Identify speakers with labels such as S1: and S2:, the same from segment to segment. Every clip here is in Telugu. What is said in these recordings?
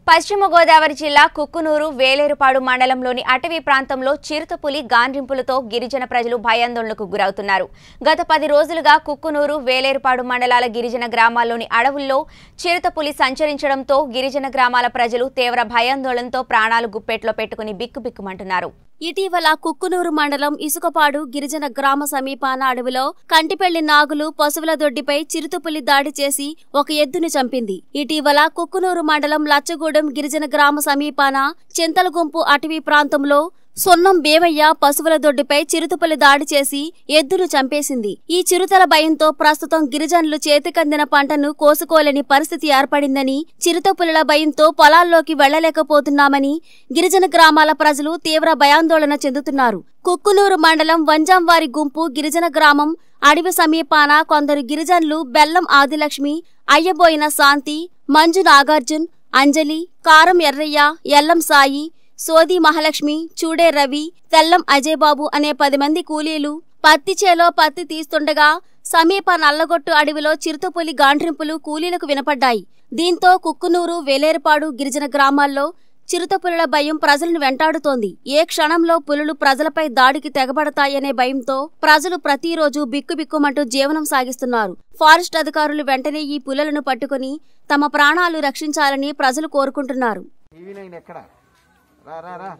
S1: పశ్చిమ గోదావరి జిల్లా కుక్కునూరు వేలేరుపాడు మండలంలోని అటవీ ప్రాంతంలో చిరుతపులి గాండ్రింపులతో గిరిజన ప్రజలు భయాందోళనకు గురవుతున్నారు గత పది రోజులుగా కుక్కునూరు వేలేరుపాడు మండలాల గిరిజన గ్రామాల్లోని అడవుల్లో చిరుతపులి సంచరించడంతో గిరిజన గ్రామాల ప్రజలు తీవ్ర భయాందోళనతో ప్రాణాలు గుప్పెట్లో పెట్టుకుని బిక్కుబిక్కుమంటున్నారు
S2: ఇటీవల కుక్కునూరు మండలం ఇసుకపాడు గిరిజన గ్రామ సమీపాన అడవిలో కంటిపెళ్లి నాగులు పశువుల దొడ్డిపై చిరుతపులి దాడి చేసి ఒక ఎద్దుని చంపింది ఇటీవల కుక్కునూరు మండలం లచ్చగూడెం గిరిజన గ్రామ సమీపాన చింతలగుంపు అటవీ ప్రాంతంలో సొన్నం బేవయ్య పశువుల దొడ్డిపై చిరుతపులి దాడి చేసి ఎద్దును చంపేసింది ఈ చిరుతల భయంతో ప్రస్తుతం గిరిజనులు చేతికందిన పంటను కోసుకోలేని పరిస్థితి ఏర్పడిందని చిరుతపులుల భయంతో పొలాల్లోకి వెళ్లలేకపోతున్నామని గిరిజన గ్రామాల ప్రజలు తీవ్ర భయాందోళన చెందుతున్నారు కుక్కునూరు మండలం వంజంవారి గుంపు గిరిజన గ్రామం అడవి సమీపాన కొందరు గిరిజనులు బెల్లం ఆదిలక్ష్మి అయ్యబోయిన శాంతి మంజు నాగార్జున్ అంజలి కారం ఎర్రయ్య ఎల్లం సాయి సోది మహాలక్ష్మి చూడే రవి తెల్లం అజయ్ బాబు అనే పది మంది కూలీలు పత్తి చేలో పత్తి తీస్తుండగా సమీప నల్లగొట్టు అడవిలో చిరుతపులి గాండ్రింపులు కూలీలకు వినపడ్డాయి దీంతో కుక్కునూరు వేలేరుపాడు గిరిజన గ్రామాల్లో చిరుతపులుల భయం ప్రజలను వెంటాడుతోంది ఏ క్షణంలో పులులు ప్రజలపై దాడికి తెగబడతాయనే భయంతో ప్రజలు ప్రతిరోజు బిక్కుబిక్కుమంటూ జీవనం సాగిస్తున్నారు ఫారెస్ట్ అధికారులు వెంటనే ఈ పులులను పట్టుకుని తమ ప్రాణాలు రక్షించాలని ప్రజలు కోరుకుంటున్నారు
S3: టీవీ నైన్ ఎక్కడ రా రా రా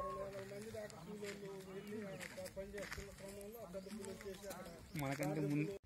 S4: మనకంటే ముందు